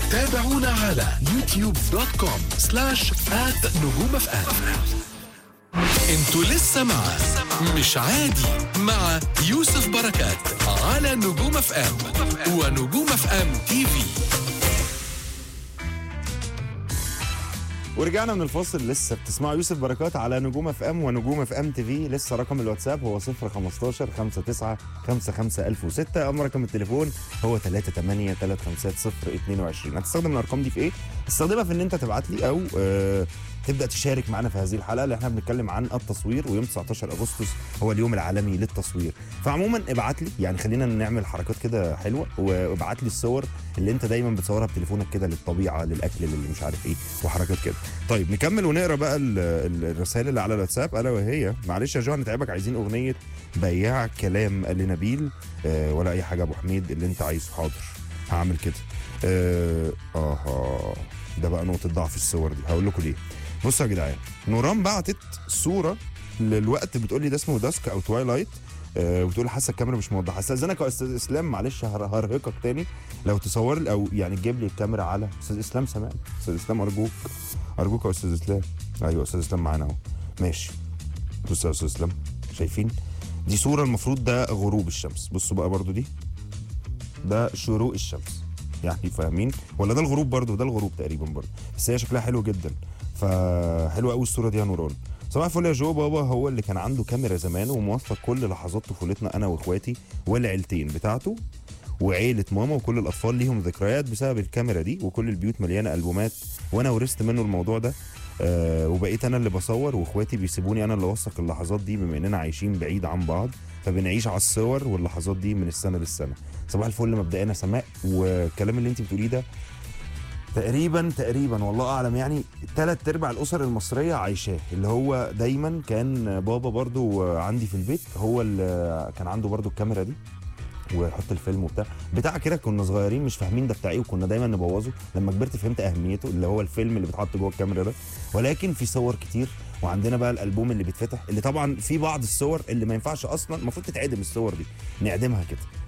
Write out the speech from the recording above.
تابعونا على يوتيوب دوت كوم سلاش آت نجوم اف ام انتوا لسه مع مش عادي مع يوسف بركات على نجوم اف ام ونجوم اف ام تي في ورجعنا من الفاصل لسه بتسمعوا يوسف بركات على نجوم اف ام ونجوم اف ام تي في لسه رقم الواتساب هو 015 59 55 1006 اما رقم التليفون هو 38 350 22 هتستخدم الارقام دي في ايه؟ تستخدمها في ان انت تبعت لي او آه تبدا تشارك معنا في هذه الحلقه اللي احنا بنتكلم عن التصوير ويوم 19 اغسطس هو اليوم العالمي للتصوير فعموما ابعت لي يعني خلينا نعمل حركات كده حلوه وابعت لي الصور اللي انت دايما بتصورها بتليفونك كده للطبيعه للاكل للي مش عارف ايه وحركات كده طيب نكمل ونقرا بقى ال- ال- الرسائل اللي على الواتساب الا وهي معلش يا جو هنتعبك عايزين اغنيه بياع كلام لنبيل آه ولا اي حاجه يا ابو حميد اللي انت عايزه حاضر هعمل كده اه اها ده بقى نقطه ضعف الصور دي هقول لكم ليه بصوا يا جدعان نوران بعتت صوره للوقت بتقول لي ده اسمه داسك او توايلايت آه وبتقول لي حاسه الكاميرا مش موضحه استاذنك يا استاذ اسلام معلش هر- هرهقك تاني لو تصور لي او يعني تجيب لي الكاميرا على استاذ اسلام سامعني استاذ اسلام ارجوك ارجوك يا استاذ اسلام ايوه استاذ اسلام معانا اهو ماشي بصوا يا استاذ اسلام شايفين دي صوره المفروض ده غروب الشمس بصوا بقى برضو دي ده شروق الشمس يعني فاهمين ولا ده الغروب برضو ده الغروب تقريبا برضو بس هي شكلها حلو جدا فحلوه قوي الصوره دي يا نوران صباح الفل يا جو بابا هو اللي كان عنده كاميرا زمان وموثق كل لحظات طفولتنا انا واخواتي والعيلتين بتاعته وعيله ماما وكل الاطفال ليهم ذكريات بسبب الكاميرا دي وكل البيوت مليانه البومات وانا ورثت منه الموضوع ده آه وبقيت انا اللي بصور واخواتي بيسيبوني انا اللي اوثق اللحظات دي بما اننا عايشين بعيد عن بعض فبنعيش على الصور واللحظات دي من السنه للسنه صباح الفل مبدئيا سماء والكلام اللي انت بتقوليه ده تقريبا تقريبا والله اعلم يعني ثلاث ارباع الاسر المصريه عايشاه اللي هو دايما كان بابا برضو عندي في البيت هو اللي كان عنده برضو الكاميرا دي ويحط الفيلم وبتاع بتاع كده كنا صغيرين مش فاهمين ده بتاع ايه وكنا دايما نبوظه لما كبرت فهمت اهميته اللي هو الفيلم اللي بيتحط جوه الكاميرا ده ولكن في صور كتير وعندنا بقى الالبوم اللي بيتفتح اللي طبعا في بعض الصور اللي ما ينفعش اصلا المفروض تتعدم الصور دي نعدمها كده